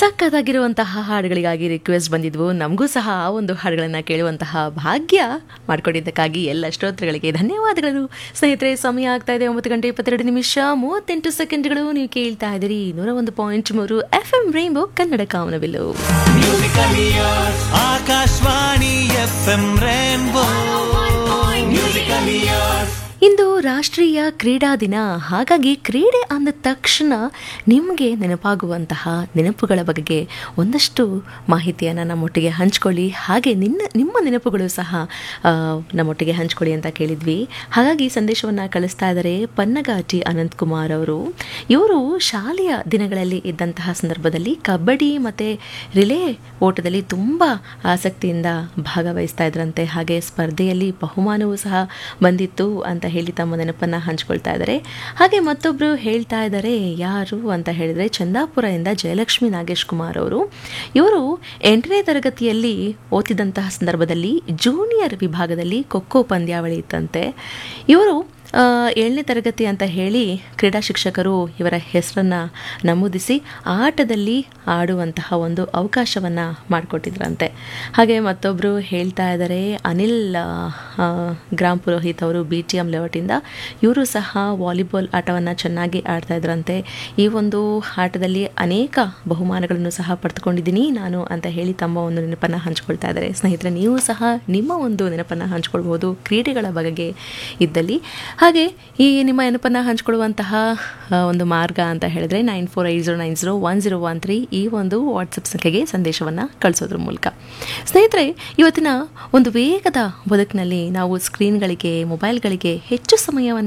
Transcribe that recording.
ಸಖತ್ತಾಗಿರುವಂತಹ ಹಾಡುಗಳಿಗಾಗಿ request ಬಂದಿದ್ವು ನಮಗೂ ಸಹ ಆ ಒಂದು ಹಾಡುಗಳನ್ನು ಕೇಳುವಂತಹ ಭಾಗ್ಯ ಮಾಡಿಕೊಟ್ಟಿದ್ದಕ್ಕಾಗಿ ಎಲ್ಲ ಶ್ರೋತೃಗಳಿಗೆ ಧನ್ಯವಾದಗಳು ಸ್ನೇಹಿತರೆ ಸಮಯ ಆಗ್ತಾ ಇದೆ ಒಂಬತ್ತು ಗಂಟೆ ಇಪ್ಪತ್ತೆರಡು ನಿಮಿಷ ಮೂವತ್ತೆಂಟು ಸೆಕೆಂಡ್ಗಳು ನೀವು ಕೇಳ್ತಾ ಇದ್ದೀರಿ ನೂರ ಒಂದು ಪಾಯಿಂಟ್ ಮೂರು ಎಫ್ ಎಂ ರೈನ್ಬೋ ಕನ್ನಡ ಕಾಮನಬಿಲ್ಲು Akashvani F M rainbow musical years ಇಂದು ರಾಷ್ಟ್ರೀಯ ಕ್ರೀಡಾ ದಿನ ಹಾಗಾಗಿ ಕ್ರೀಡೆ ಅಂದ ತಕ್ಷಣ ನಿಮಗೆ ನೆನಪಾಗುವಂತಹ ನೆನಪುಗಳ ಬಗೆಗೆ ಒಂದಷ್ಟು ಮಾಹಿತಿಯನ್ನು ನಮ್ಮೊಟ್ಟಿಗೆ ಹಂಚ್ಕೊಳ್ಳಿ ಹಾಗೆ ನಿನ್ನ ನಿಮ್ಮ ನೆನಪುಗಳು ಸಹ ಆ, ನಮ್ಮೊಟ್ಟಿಗೆ ಹಂಚ್ಕೊಳ್ಳಿ ಅಂತ ಕೇಳಿದ್ವಿ ಹಾಗಾಗಿ ಸಂದೇಶವನ್ನು ಕಳಿಸ್ತಾ ಇದ್ದಾರೆ ಪನ್ನಗಾಟಿ ಅನಂತಕುಮಾರ್ ಅವರು ಇವರು ಶಾಲೆಯ ದಿನಗಳಲ್ಲಿ ಇದ್ದಂತಹ ಸಂದರ್ಭದಲ್ಲಿ ಕಬಡ್ಡಿ ಮತ್ತು ರಿಲೇ ಓಟದಲ್ಲಿ ತುಂಬ ಆಸಕ್ತಿಯಿಂದ ಭಾಗವಹಿಸ್ತಾ ಇದ್ರಂತೆ ಹಾಗೆ ಸ್ಪರ್ಧೆಯಲ್ಲಿ ಬಹುಮಾನವೂ ಸಹ ಬಂದಿತ್ತು ಅಂತ ಹೇಳಿ ತಮ್ಮ ನೆನಪನ್ನು ಹಂಚ್ಕೊಳ್ತಾ ಇದ್ದಾರೆ ಹಾಗೆ ಮತ್ತೊಬ್ಬರು ಹೇಳ್ತಾ ಇದ್ದಾರೆ ಯಾರು ಅಂತ ಹೇಳಿದರೆ ಚಂದಾಪುರದಿಂದ ಜಯಲಕ್ಷ್ಮಿ ನಾಗೇಶ್ ಕುಮಾರ್ ಅವರು ಇವರು ಎಂಟನೇ ತರಗತಿಯಲ್ಲಿ ಓದಿದಂತಹ ಸಂದರ್ಭದಲ್ಲಿ ಜೂನಿಯರ್ ವಿಭಾಗದಲ್ಲಿ ಖೋಖೋ ಪಂದ್ಯಾವಳಿ ಇತ್ತಂತೆ ಇವರು ಆ, ಏಳನೇ ತರಗತಿ ಅಂತ ಹೇಳಿ ಕ್ರೀಡಾ ಶಿಕ್ಷಕರು ಇವರ ಹೆಸರನ್ನು ನಮೂದಿಸಿ ಆಟದಲ್ಲಿ ಆಡುವಂತಹ ಒಂದು ಅವಕಾಶವನ್ನು ಮಾಡಿಕೊಟ್ಟಿದ್ರಂತೆ ಹಾಗೆ ಮತ್ತೊಬ್ಬರು ಹೇಳ್ತಾ ಇದ್ದಾರೆ ಅನಿಲ್ ಆ, ಗ್ರಾಮ್ ಪುರೋಹಿತ್ ಅವರು ಬಿ ಟಿ ಎಮ್ ಲೆವಟಿಂದ ಇವರು ಸಹ ವಾಲಿಬಾಲ್ ಆಟವನ್ನು ಚೆನ್ನಾಗಿ ಆಡ್ತಾ ಇದ್ರಂತೆ ಈ ಒಂದು ಆಟದಲ್ಲಿ ಅನೇಕ ಬಹುಮಾನಗಳನ್ನು ಸಹ ಪಡೆದುಕೊಂಡಿದ್ದೀನಿ ನಾನು ಅಂತ ಹೇಳಿ ತಮ್ಮ ಒಂದು ನೆನಪನ್ನು ಹಂಚ್ಕೊಳ್ತಾ ಇದ್ದಾರೆ ಸ್ನೇಹಿತರೆ ನೀವು ಸಹ ನಿಮ್ಮ ಒಂದು ನೆನಪನ್ನು ಹಂಚ್ಕೊಳ್ಬೋದು ಕ್ರೀಡೆಗಳ ಬಗೆಗೆ ಇದ್ದಲ್ಲಿ ಹಾಗೆ ಈ ನಿಮ್ಮ ನೆನಪನ್ನು ಹಂಚ್ಕೊಳ್ಳುವಂತಹ ಆ, ಒಂದು ಮಾರ್ಗ ಅಂತ ಹೇಳಿದ್ರೆ nine four eight zero nine zero one zero one three ಈ ಒಂದು ವಾಟ್ಸಪ್ ಸಂಖ್ಯೆಗೆ ಸಂದೇಶವನ್ನು ಕಳಿಸೋದ್ರ ಮೂಲಕ ಸ್ನೇಹಿತರೆ ಇವತ್ತಿನ ಒಂದು ವೇಗದ ಬದುಕಿನಲ್ಲಿ ನಾವು ಸ್ಕ್ರೀನ್ಗಳಿಗೆ ಮೊಬೈಲ್ಗಳಿಗೆ ಹೆಚ್ಚು ಸಮಯವನ್ನು